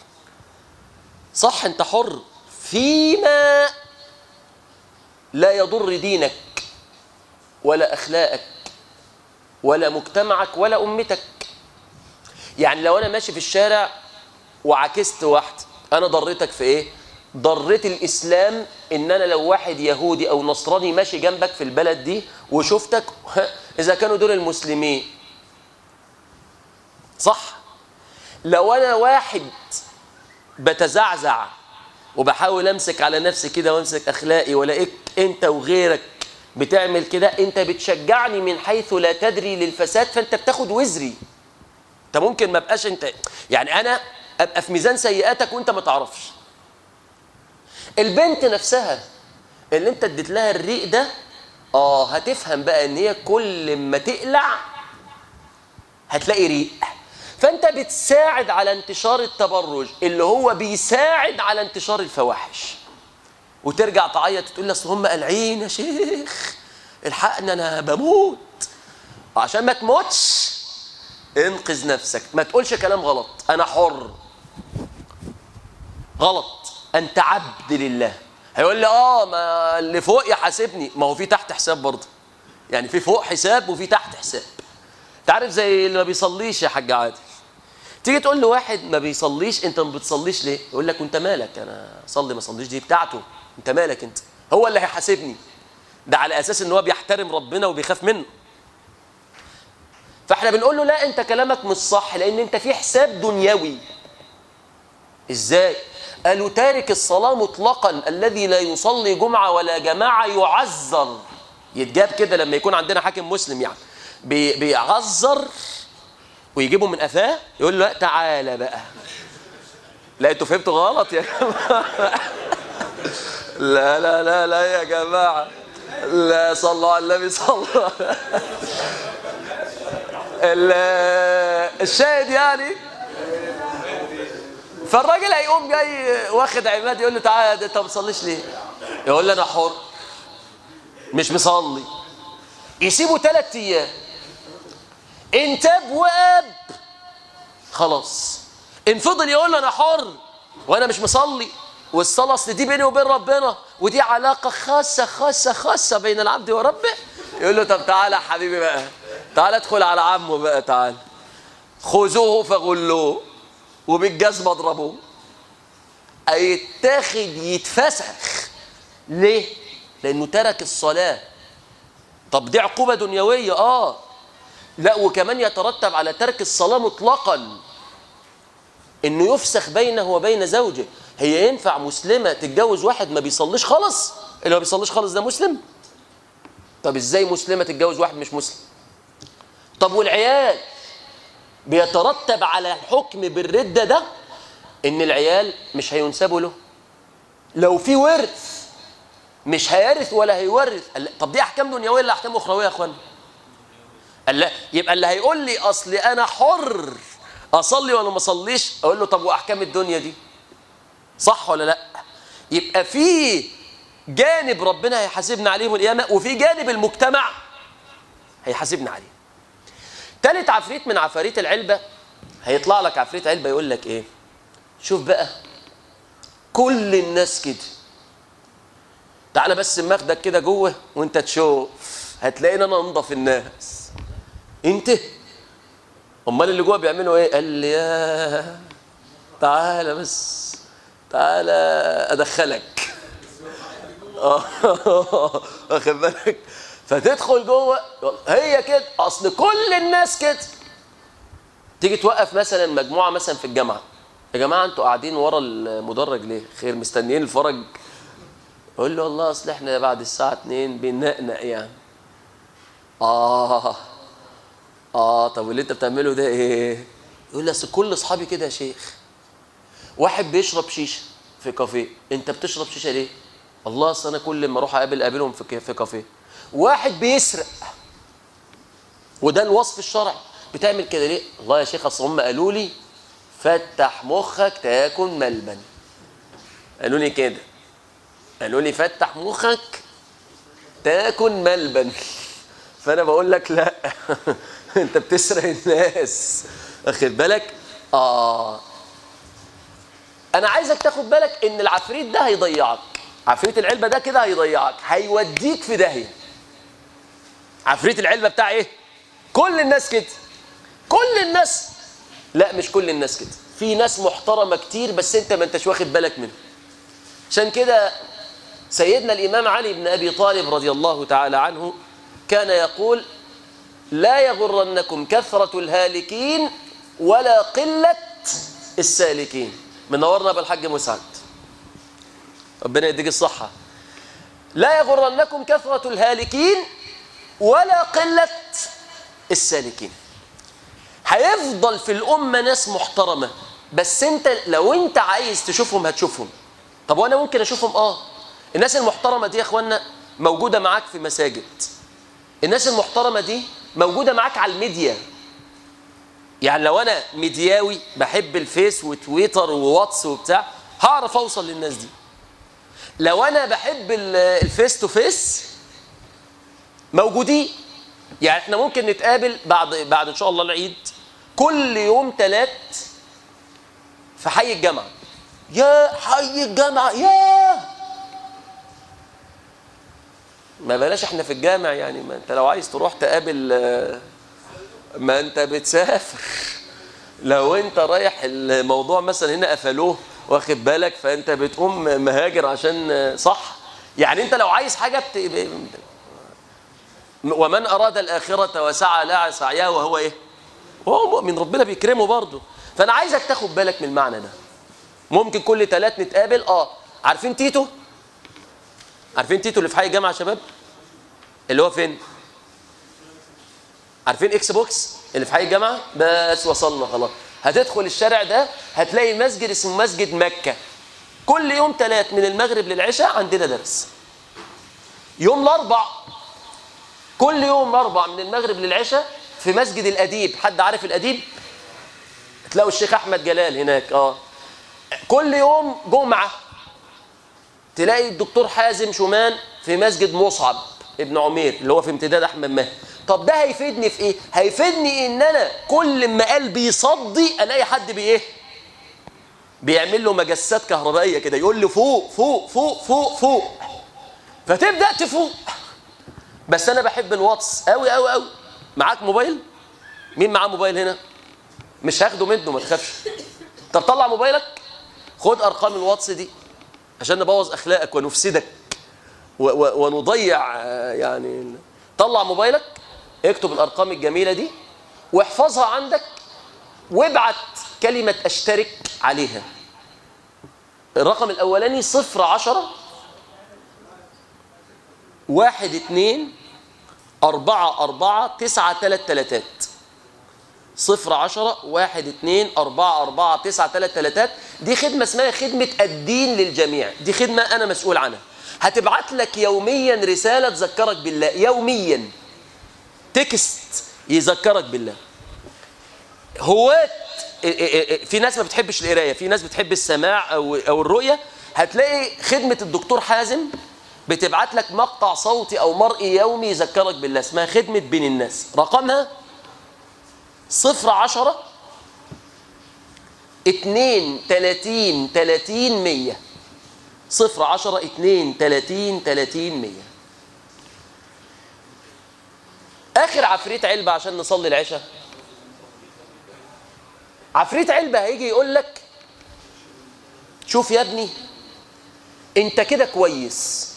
صح أنت حر فيما لا يضر دينك ولا أخلاقك ولا مجتمعك ولا أمتك يعني لو أنا ماشي في الشارع وعكست واحد أنا ضريتك في إيه ضرة الإسلام إن أنا لو واحد يهودي أو نصراني ماشي جنبك في البلد دي وشفتك إذا كانوا دول المسلمين صح لو أنا واحد بتزعزع وبحاول أمسك على نفسي كده وأمسك أخلاقي ولاقيك أنت وغيرك بتعمل كده أنت بتشجعني من حيث لا تدري للفساد فأنت بتاخد وزري أنت ممكن ما بقاش أنت يعني أنا أبقى في ميزان سيئاتك وأنت ما تعرفش البنت نفسها اللي انت اديت لها الريق ده اه هتفهم بقى ان هي كل ما تقلع هتلاقي ريق فانت بتساعد على انتشار التبرج اللي هو بيساعد على انتشار الفواحش وترجع تعيط تقول لي اصل هم قالعين يا شيخ الحقني انا بموت عشان ما تموتش انقذ نفسك ما تقولش كلام غلط انا حر غلط انت عبد لله هيقول لي اه ما اللي فوق يحاسبني ما هو في تحت حساب برضه يعني في فوق حساب وفي تحت حساب تعرف زي اللي ما بيصليش يا حاج عادل تيجي تقول لواحد ما بيصليش انت ما بتصليش ليه يقول لك وانت مالك انا اصلي ما اصليش دي بتاعته انت مالك انت هو اللي هيحاسبني ده على اساس ان هو بيحترم ربنا وبيخاف منه فاحنا بنقول له لا انت كلامك مش صح لان انت في حساب دنيوي ازاي قالوا تارك الصلاة مطلقا الذي لا يصلي جمعة ولا جماعة يعذر يتجاب كده لما يكون عندنا حاكم مسلم يعني بي بيعذر ويجيبه من قفاه يقول له لا تعالى بقى لا انتوا فهمتوا غلط يا جماعة لا لا لا لا يا جماعة لا صلوا على النبي صلى الشاهد يعني فالراجل هيقوم جاي واخد عماد يقول له تعالى انت ما بتصليش ليه؟ يقول له انا حر مش مصلي يسيبه ثلاث ايام ان تاب واب خلاص ان فضل يقول له انا حر وانا مش مصلي والصلاه اصل دي بيني وبين ربنا ودي علاقه خاصه خاصه خاصه بين العبد وربه يقول له طب تعالى يا حبيبي بقى تعالى ادخل على عمه بقى تعالى خذوه فغلوه وبالجزمه اضربوه هيتاخد يتفسخ ليه؟ لانه ترك الصلاه طب دي عقوبه دنيويه اه لا وكمان يترتب على ترك الصلاه مطلقا انه يفسخ بينه وبين زوجه هي ينفع مسلمه تتجوز واحد ما بيصليش خالص اللي ما بيصليش خالص ده مسلم طب ازاي مسلمه تتجوز واحد مش مسلم طب والعيال بيترتب على الحكم بالردة ده ان العيال مش هينسبوا له لو في ورث مش هيرث ولا هيورث طب دي احكام دنيويه ولا احكام اخرويه يا اخوان لا يبقى اللي هيقول لي اصل انا حر اصلي ولا ما اصليش اقول له طب واحكام الدنيا دي صح ولا لا يبقى في جانب ربنا هيحاسبنا عليه يوم القيامه وفي جانب المجتمع هيحاسبنا عليه تالت عفريت من عفاريت العلبة هيطلع لك عفريت علبة يقول لك ايه شوف بقى كل الناس كده تعالى بس ماخدك كده جوه وانت تشوف هتلاقينا انا انضف الناس انت امال اللي جوه بيعملوا ايه قال لي يا تعالى بس تعالى ادخلك واخد بالك فتدخل جوه هي كده اصل كل الناس كده تيجي توقف مثلا مجموعه مثلا في الجامعه يا جماعه انتوا قاعدين ورا المدرج ليه خير مستنيين الفرج يقول له والله اصل احنا بعد الساعه 2 بننقنق يعني اه اه طب واللي انت بتعمله ده ايه يقول لي اصل كل اصحابي كده يا شيخ واحد بيشرب شيشه في كافيه انت بتشرب شيشه ليه الله اصل انا كل ما اروح اقابل اقابلهم في في كافيه واحد بيسرق وده الوصف الشرعي بتعمل كده ليه الله يا شيخ اصل هم قالوا لي فتح مخك تاكل ملبن قالوا لي كده قالوا لي فتح مخك تاكل ملبن فانا بقول لك لا انت بتسرق الناس واخد بالك اه انا عايزك تاخد بالك ان العفريت ده هيضيعك عفريت العلبه ده كده هيضيعك هيوديك في داهيه عفريت العلبه بتاع ايه كل الناس كده كل الناس لا مش كل الناس كده في ناس محترمه كتير بس انت ما انتش واخد بالك منها عشان كده سيدنا الإمام علي بن أبي طالب رضي الله تعالى عنه كان يقول لا يغرنكم كثرة الهالكين ولا قلة السالكين منورنا بالحاج مسعد ربنا يديك الصحة لا يغرنكم كثرة الهالكين ولا قلة السالكين هيفضل في الأمة ناس محترمة بس انت لو انت عايز تشوفهم هتشوفهم طب وانا ممكن اشوفهم اه الناس المحترمة دي يا اخوانا موجودة معاك في مساجد الناس المحترمة دي موجودة معاك على الميديا يعني لو انا ميدياوي بحب الفيس وتويتر وواتس وبتاع هعرف اوصل للناس دي لو انا بحب الفيس تو فيس موجودين يعني احنا ممكن نتقابل بعد بعد ان شاء الله العيد كل يوم ثلاث في حي الجامعه يا حي الجامعه يا ما بلاش احنا في الجامع يعني ما انت لو عايز تروح تقابل ما انت بتسافر لو انت رايح الموضوع مثلا هنا قفلوه واخد بالك فانت بتقوم مهاجر عشان صح يعني انت لو عايز حاجه بت... ومن اراد الاخره وسعى لها سعيها وهو ايه هو مؤمن ربنا بيكرمه برضه فانا عايزك تاخد بالك من المعنى ده ممكن كل ثلاث نتقابل اه عارفين تيتو عارفين تيتو اللي في حي الجامعه يا شباب اللي هو فين عارفين اكس بوكس اللي في حي الجامعه بس وصلنا خلاص هتدخل الشارع ده هتلاقي مسجد اسمه مسجد مكه كل يوم ثلاث من المغرب للعشاء عندنا درس يوم الاربع كل يوم اربع من المغرب للعشاء في مسجد الاديب حد عارف الاديب تلاقوا الشيخ احمد جلال هناك اه كل يوم جمعه تلاقي الدكتور حازم شومان في مسجد مصعب ابن عمير اللي هو في امتداد احمد ماهر طب ده هيفيدني في ايه هيفيدني ان انا كل ما قلبي يصدي الاقي حد بايه بيعمل له مجسات كهربائيه كده يقول له فوق فوق فوق فوق فوق فتبدا تفوق بس انا بحب الواتس قوي قوي قوي معاك موبايل مين معاه موبايل هنا مش هاخده منه ما تخافش طب طلع موبايلك خد ارقام الواتس دي عشان نبوظ اخلاقك ونفسدك و و ونضيع يعني طلع موبايلك اكتب الارقام الجميله دي واحفظها عندك وابعت كلمه اشترك عليها الرقم الاولاني صفر عشرة واحد اتنين أربعة أربعة تسعة تلات تلاتات صفر عشرة واحد اتنين أربعة أربعة تسعة تلات تلاتات دي خدمة اسمها خدمة الدين للجميع دي خدمة أنا مسؤول عنها هتبعت لك يوميا رسالة تذكرك بالله يوميا تكست يذكرك بالله هواة في ناس ما بتحبش القرايه في ناس بتحب السماع او او الرؤيه هتلاقي خدمه الدكتور حازم بتبعت لك مقطع صوتي او مرئي يومي يذكرك بالله اسمها خدمه بين الناس رقمها صفر عشرة اتنين تلاتين تلاتين مية صفر عشرة اتنين تلاتين تلاتين مية آخر عفريت علبة عشان نصلي العشاء عفريت علبة هيجي يقول لك شوف يا ابني انت كده كويس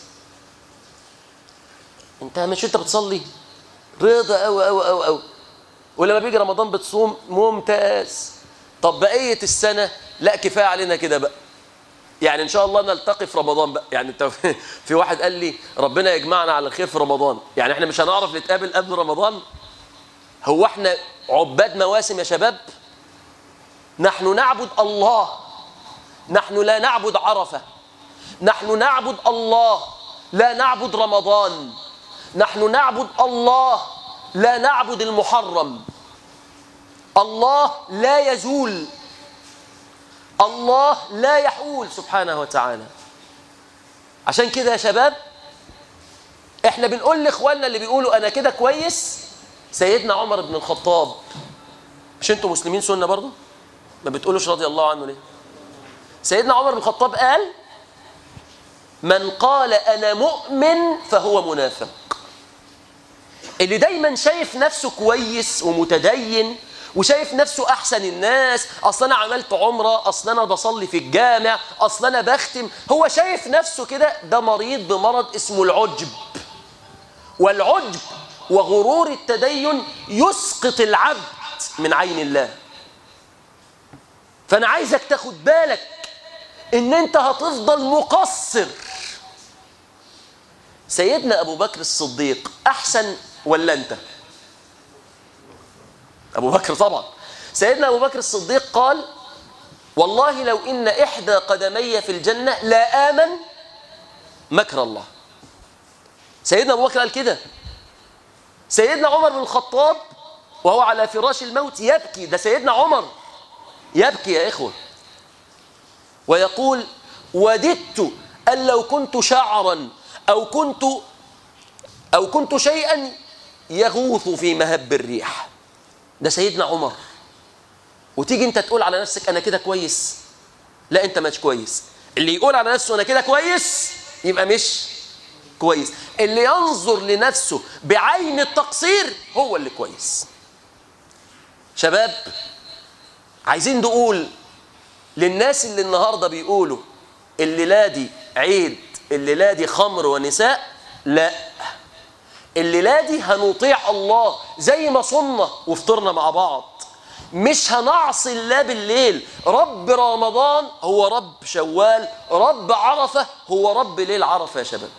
انت مش انت بتصلي رضا قوي قوي قوي قوي ولما بيجي رمضان بتصوم ممتاز طب بقيه السنه لا كفايه علينا كده بقى يعني ان شاء الله نلتقي في رمضان بقى يعني انت في واحد قال لي ربنا يجمعنا على الخير في رمضان يعني احنا مش هنعرف نتقابل قبل رمضان هو احنا عباد مواسم يا شباب نحن نعبد الله نحن لا نعبد عرفه نحن نعبد الله لا نعبد رمضان نحن نعبد الله لا نعبد المحرم الله لا يزول الله لا يحول سبحانه وتعالى عشان كده يا شباب احنا بنقول لاخواننا اللي بيقولوا انا كده كويس سيدنا عمر بن الخطاب مش انتوا مسلمين سنه برضه ما بتقولوش رضي الله عنه ليه سيدنا عمر بن الخطاب قال من قال انا مؤمن فهو منافق اللي دايما شايف نفسه كويس ومتدين وشايف نفسه احسن الناس اصل انا عملت عمره اصل انا بصلي في الجامع اصل انا بختم هو شايف نفسه كده ده مريض بمرض اسمه العجب والعجب وغرور التدين يسقط العبد من عين الله فانا عايزك تاخد بالك ان انت هتفضل مقصر سيدنا ابو بكر الصديق احسن ولا انت ابو بكر طبعا سيدنا ابو بكر الصديق قال والله لو ان احدى قدمي في الجنه لا امن مكر الله سيدنا ابو بكر قال كده سيدنا عمر بن الخطاب وهو على فراش الموت يبكي ده سيدنا عمر يبكي يا إخوة ويقول وددت أن لو كنت شعرا أو كنت أو كنت شيئا يغوث في مهب الريح ده سيدنا عمر وتيجي انت تقول على نفسك انا كده كويس لا انت مش كويس اللي يقول على نفسه انا كده كويس يبقى مش كويس اللي ينظر لنفسه بعين التقصير هو اللي كويس شباب عايزين نقول للناس اللي النهارده بيقولوا الليله دي عيد الليله دي خمر ونساء لا الليله دي هنطيع الله زي ما صمنا وفطرنا مع بعض مش هنعصي الله بالليل رب رمضان هو رب شوال رب عرفه هو رب ليل عرفه يا شباب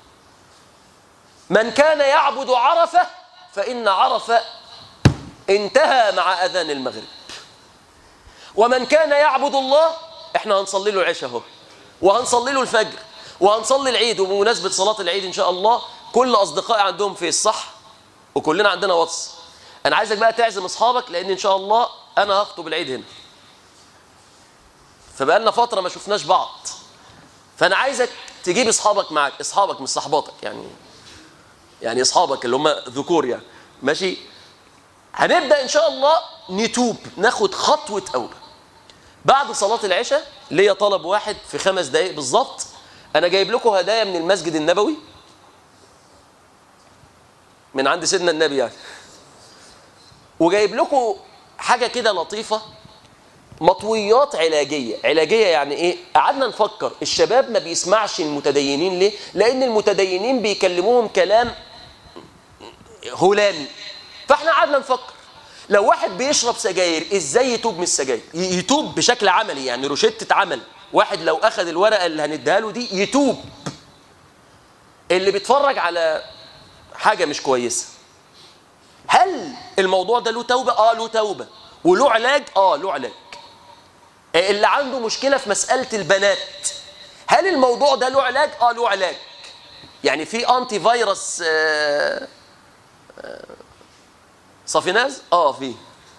من كان يعبد عرفه فان عرفه انتهى مع اذان المغرب ومن كان يعبد الله احنا هنصلي له العشاء اهو وهنصلي له الفجر وهنصلي العيد وبمناسبه صلاه العيد ان شاء الله كل اصدقائي عندهم في الصح وكلنا عندنا واتس انا عايزك بقى تعزم اصحابك لان ان شاء الله انا هخطب العيد هنا فبقى لنا فتره ما شفناش بعض فانا عايزك تجيب اصحابك معاك اصحابك مش صحباتك يعني يعني اصحابك اللي هم ذكور يعني ماشي هنبدا ان شاء الله نتوب ناخد خطوه توبه بعد صلاه العشاء ليا طلب واحد في خمس دقائق بالظبط انا جايب لكم هدايا من المسجد النبوي من عند سيدنا النبي يعني وجايب لكم حاجه كده لطيفه مطويات علاجيه علاجيه يعني ايه قعدنا نفكر الشباب ما بيسمعش المتدينين ليه لان المتدينين بيكلموهم كلام هلامي فاحنا قعدنا نفكر لو واحد بيشرب سجاير ازاي يتوب من السجاير يتوب بشكل عملي يعني روشتة عمل واحد لو اخذ الورقه اللي هنديها له دي يتوب اللي بيتفرج على حاجه مش كويسه هل الموضوع ده له توبه اه له توبه وله علاج اه له علاج اللي عنده مشكله في مساله البنات هل الموضوع ده له علاج اه له علاج يعني في انتي فيروس آه آه صافيناز اه في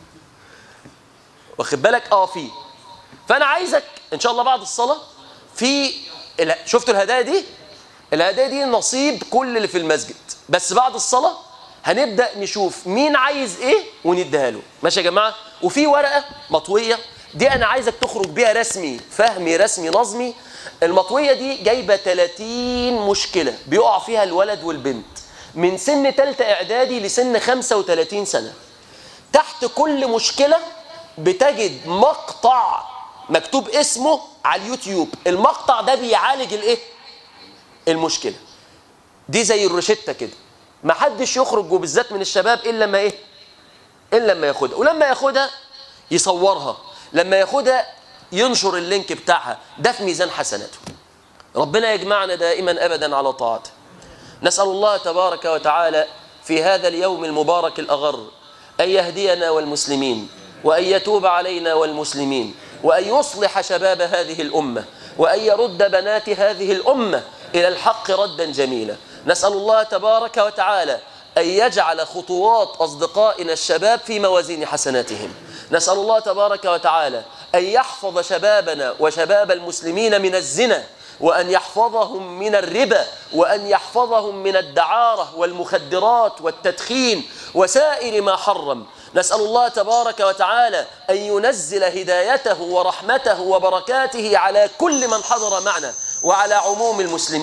واخد بالك اه في فانا عايزك ان شاء الله بعد الصلاه في شفتوا الهدايا دي الهدايا دي نصيب كل اللي في المسجد بس بعد الصلاه هنبدا نشوف مين عايز ايه ونديها له ماشي يا جماعه وفي ورقه مطويه دي انا عايزك تخرج بيها رسمي فهمي رسمي نظمي المطويه دي جايبه 30 مشكله بيقع فيها الولد والبنت من سن ثالثه اعدادي لسن 35 سنه تحت كل مشكله بتجد مقطع مكتوب اسمه على اليوتيوب المقطع ده بيعالج الايه المشكله دي زي الروشته كده ما حدش يخرج وبالذات من الشباب الا لما ايه الا لما ياخدها ولما ياخدها يصورها لما ياخدها ينشر اللينك بتاعها ده في ميزان حسناته ربنا يجمعنا دائما ابدا على طاعته نسال الله تبارك وتعالى في هذا اليوم المبارك الاغر ان يهدينا والمسلمين وان يتوب علينا والمسلمين وان يصلح شباب هذه الامه وان يرد بنات هذه الامه الى الحق ردا جميلا نسال الله تبارك وتعالى ان يجعل خطوات اصدقائنا الشباب في موازين حسناتهم نسال الله تبارك وتعالى ان يحفظ شبابنا وشباب المسلمين من الزنا وأن يحفظهم من الربا وأن يحفظهم من الدعارة والمخدرات والتدخين وسائر ما حرم نسأل الله تبارك وتعالى أن ينزل هدايته ورحمته وبركاته على كل من حضر معنا وعلى عموم المسلمين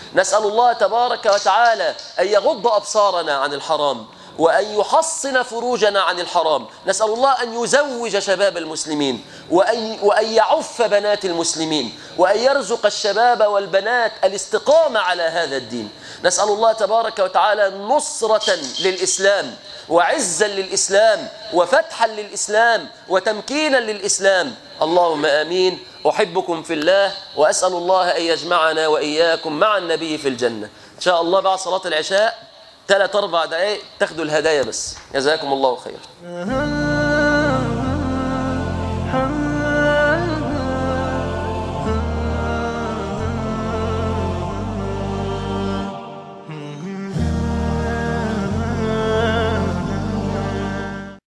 نسأل الله تبارك وتعالى أن يغض أبصارنا عن الحرام وأن يحصن فروجنا عن الحرام نسأل الله أن يزوج شباب المسلمين وأن, وأن يعف بنات المسلمين وأن يرزق الشباب والبنات الاستقامة على هذا الدين نسأل الله تبارك وتعالى نصرة للإسلام وعزا للإسلام وفتحا للإسلام وتمكينا للإسلام اللهم آمين أحبكم في الله وأسأل الله أن يجمعنا وإياكم مع النبي في الجنة إن شاء الله بعد صلاة العشاء ثلاث أربع دقائق تاخدوا الهدايا بس جزاكم الله خيرا